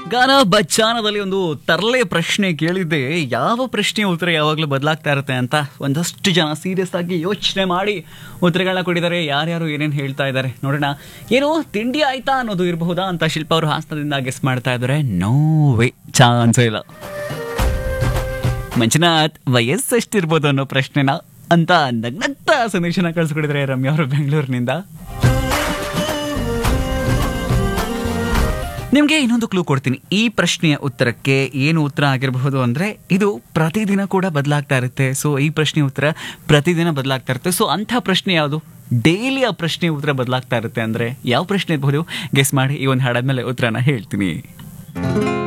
ಗಾನ ಬಚ್ಚಾನದಲ್ಲಿ ಒಂದು ತರಲೆ ಪ್ರಶ್ನೆ ಕೇಳಿದ್ದೆ ಯಾವ ಪ್ರಶ್ನೆಯ ಉತ್ತರ ಯಾವಾಗಲೂ ಬದಲಾಗ್ತಾ ಇರುತ್ತೆ ಅಂತ ಒಂದಷ್ಟು ಜನ ಸೀರಿಯಸ್ ಆಗಿ ಯೋಚನೆ ಮಾಡಿ ಉತ್ತರಗಳನ್ನ ಕೊಟ್ಟಿದ್ದಾರೆ ಯಾರ್ಯಾರು ಏನೇನು ಹೇಳ್ತಾ ಇದ್ದಾರೆ ನೋಡೋಣ ಏನು ತಿಂಡಿ ಆಯ್ತಾ ಅನ್ನೋದು ಇರಬಹುದಾ ಅಂತ ಶಿಲ್ಪ ಅವರು ಹಾಸನದಿಂದ ಗೆಸ್ ಮಾಡ್ತಾ ಇದ್ದಾರೆ ನೋವೇ ಚಾನ್ಸೇ ಇಲ್ಲ ಮಂಜುನಾಥ್ ವಯಸ್ಸು ಎಷ್ಟಿರ್ಬೋದು ಅನ್ನೋ ಪ್ರಶ್ನೆನ ಅಂತ ನಗ್ನಗ್ತ ಸಂದೇಶನ ಕಳಿಸ್ಕೊಟ್ಟಿದ್ದಾರೆ ರಮ್ಯ ಅವರು ಬೆಂಗಳೂರಿನಿಂದ ನಿಮಗೆ ಇನ್ನೊಂದು ಕ್ಲೂ ಕೊಡ್ತೀನಿ ಈ ಪ್ರಶ್ನೆಯ ಉತ್ತರಕ್ಕೆ ಏನು ಉತ್ತರ ಆಗಿರಬಹುದು ಅಂದರೆ ಇದು ಪ್ರತಿದಿನ ಕೂಡ ಬದಲಾಗ್ತಾ ಇರುತ್ತೆ ಸೊ ಈ ಪ್ರಶ್ನೆಯ ಉತ್ತರ ಪ್ರತಿದಿನ ಬದಲಾಗ್ತಾ ಇರುತ್ತೆ ಸೊ ಅಂಥ ಪ್ರಶ್ನೆ ಯಾವುದು ಡೈಲಿ ಆ ಪ್ರಶ್ನೆಯ ಉತ್ತರ ಬದಲಾಗ್ತಾ ಇರುತ್ತೆ ಅಂದರೆ ಯಾವ ಪ್ರಶ್ನೆ ಇರಬಹುದು ಗೆಸ್ ಮಾಡಿ ಈ ಒಂದು ಹಾಡಾದ್ಮೇಲೆ ಉತ್ತರನ ಹೇಳ್ತೀನಿ